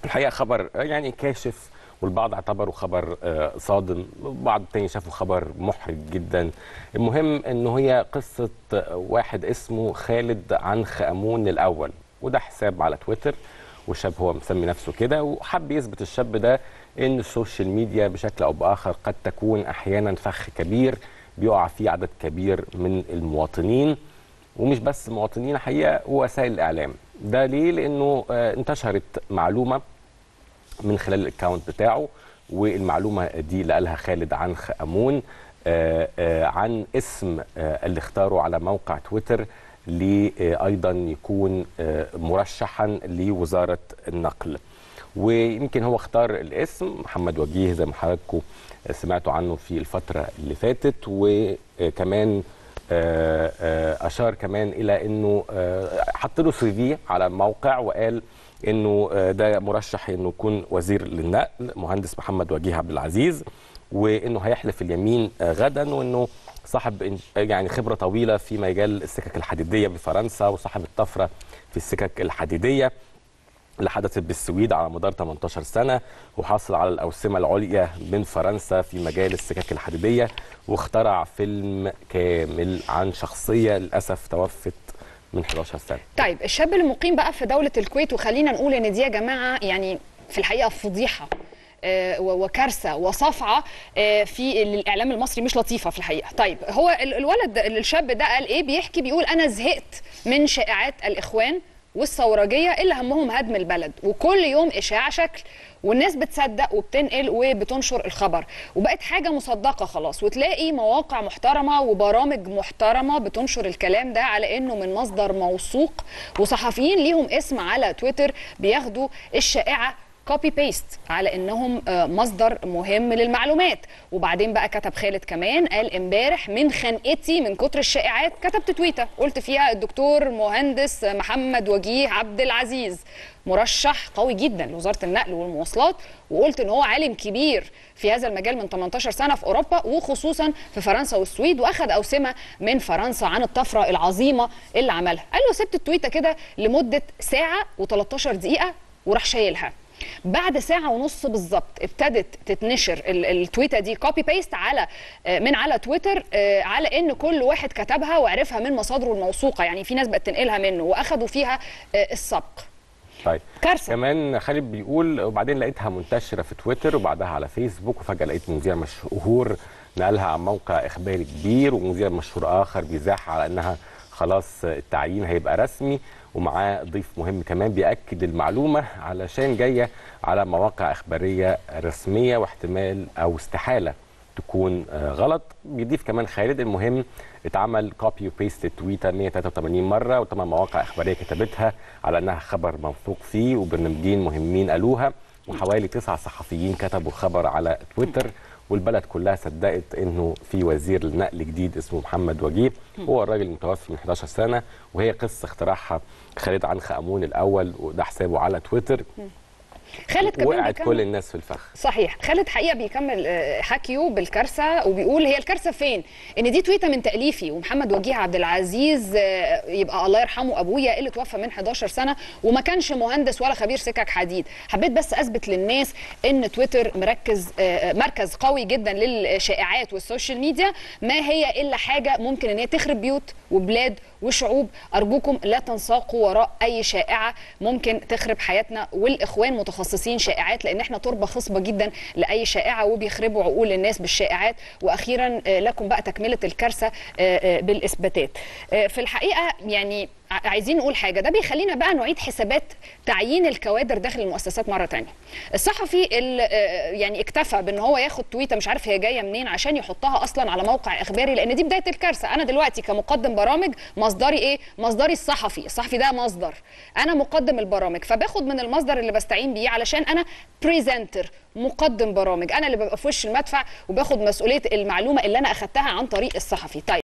الحقيقه خبر يعني كاشف والبعض اعتبره خبر آه، صادم البعض التاني شافه خبر محرج جدا المهم انه هي قصه آه، واحد اسمه خالد عنخ امون الاول وده حساب على تويتر والشاب هو مسمي نفسه كده وحب يثبت الشاب ده ان السوشيال ميديا بشكل او باخر قد تكون احيانا فخ كبير بيقع فيه عدد كبير من المواطنين ومش بس مواطنين حقيقه ووسائل الاعلام ده ليه لانه آه، انتشرت معلومه من خلال الاكونت بتاعه والمعلومه دي اللي قالها خالد عنخ امون آه، آه، عن اسم آه، اللي اختاره على موقع تويتر لايضا يكون آه، مرشحا لوزاره النقل ويمكن هو اختار الاسم محمد وجيه زي ما حضراتكم سمعتوا عنه في الفتره اللي فاتت وكمان آه، آه، اشار كمان الى انه آه، حط له سي في على الموقع وقال انه آه، ده مرشح انه يكون وزير للنقل مهندس محمد وجيه عبد العزيز وانه هيحلف اليمين آه، غدا وانه صاحب إن- يعني خبره طويله في مجال السكك الحديديه بفرنسا وصاحب الطفره في السكك الحديديه اللي حدثت بالسويد على مدار 18 سنة وحصل على الأوسمة العليا من فرنسا في مجال السكك الحديدية واخترع فيلم كامل عن شخصية للأسف توفت من 11 سنة طيب الشاب اللي مقيم بقى في دولة الكويت وخلينا نقول ان دي يا جماعة يعني في الحقيقة فضيحة آه، و- وكارثه وصفعه آه، في الاعلام المصري مش لطيفه في الحقيقه طيب هو ال- الولد الشاب ده قال ايه بيحكي بيقول انا زهقت من شائعات الاخوان والثورجيه اللي همهم هدم البلد وكل يوم اشاعه شكل والناس بتصدق وبتنقل وبتنشر الخبر وبقت حاجه مصدقه خلاص وتلاقي مواقع محترمه وبرامج محترمه بتنشر الكلام ده على انه من مصدر موثوق وصحفيين ليهم اسم على تويتر بياخدوا الشائعه كوبي بيست على انهم آه، مصدر مهم للمعلومات وبعدين بقى كتب خالد كمان قال امبارح من خنقتي من كتر الشائعات كتبت تويته قلت فيها الدكتور مهندس محمد وجيه عبد العزيز مرشح قوي جدا لوزاره النقل والمواصلات وقلت ان هو عالم كبير في هذا المجال من 18 سنه في اوروبا وخصوصا في فرنسا والسويد واخذ اوسمه من فرنسا عن الطفره العظيمه اللي عملها قال له سبت التويته كده لمده ساعه و13 دقيقه وراح شايلها بعد ساعة ونص بالظبط ابتدت تتنشر ال- التويتة دي كوبي بيست على آه، من على تويتر آه، على ان كل واحد كتبها وعرفها من مصادره الموثوقة يعني في ناس بقت تنقلها منه واخدوا فيها آه، السبق طيب كارثة كمان خالد بيقول وبعدين لقيتها منتشرة في تويتر وبعدها على فيسبوك وفجأة لقيت مذيع مشهور نقلها عن موقع إخباري كبير ومذيع مشهور آخر بيزاح على أنها خلاص التعيين هيبقى رسمي ومعاه ضيف مهم كمان بيأكد المعلومة علشان جاية على مواقع إخبارية رسمية واحتمال أو استحالة تكون آه، غلط بيضيف كمان خالد المهم اتعمل كوبي وبيست تويتر 183 مره وثمان مواقع اخباريه كتبتها على انها خبر موثوق فيه وبرنامجين مهمين قالوها وحوالي تسع صحفيين كتبوا خبر على تويتر والبلد كلها صدقت انه في وزير النقل جديد اسمه محمد وجيه هو الراجل المتوفي من 11 سنه وهي قصه اخترعها خالد عنخ امون الاول وده حسابه على تويتر خالد كمان وقعت بيكمل- كل الناس في الفخ صحيح خالد حقيقه بيكمل آه، حكيه بالكارثه وبيقول هي الكارثه فين ان دي تويته من تاليفي ومحمد وجيه عبد العزيز آه، يبقى الله يرحمه ابويا اللي توفى من 11 سنه وما كانش مهندس ولا خبير سكك حديد حبيت بس اثبت للناس ان تويتر مركز آه، مركز قوي جدا للشائعات والسوشيال ميديا ما هي الا حاجه ممكن ان هي تخرب بيوت وبلاد وشعوب ارجوكم لا تنساقوا وراء اي شائعه ممكن تخرب حياتنا والاخوان متخصصين شائعات لان احنا تربه خصبه جدا لاي شائعه وبيخربوا عقول الناس بالشائعات واخيرا آه، لكم بقى تكمله الكارثه آه، آه، بالاثباتات آه، في الحقيقه يعني ع- عايزين نقول حاجه ده بيخلينا بقى نعيد حسابات تعيين الكوادر داخل المؤسسات مره تانية الصحفي اللي آه، يعني اكتفى بان هو ياخد تويته مش عارف هي جايه منين عشان يحطها اصلا على موقع اخباري لان دي بدايه الكارثه انا دلوقتي كمقدم برامج مصدري ايه مصدري الصحفي الصحفي ده مصدر انا مقدم البرامج فباخد من المصدر اللي بستعين بيه علشان انا بريزنتر مقدم برامج انا اللي ببقى في وش المدفع وباخد مسؤوليه المعلومه اللي انا اخدتها عن طريق الصحفي طيب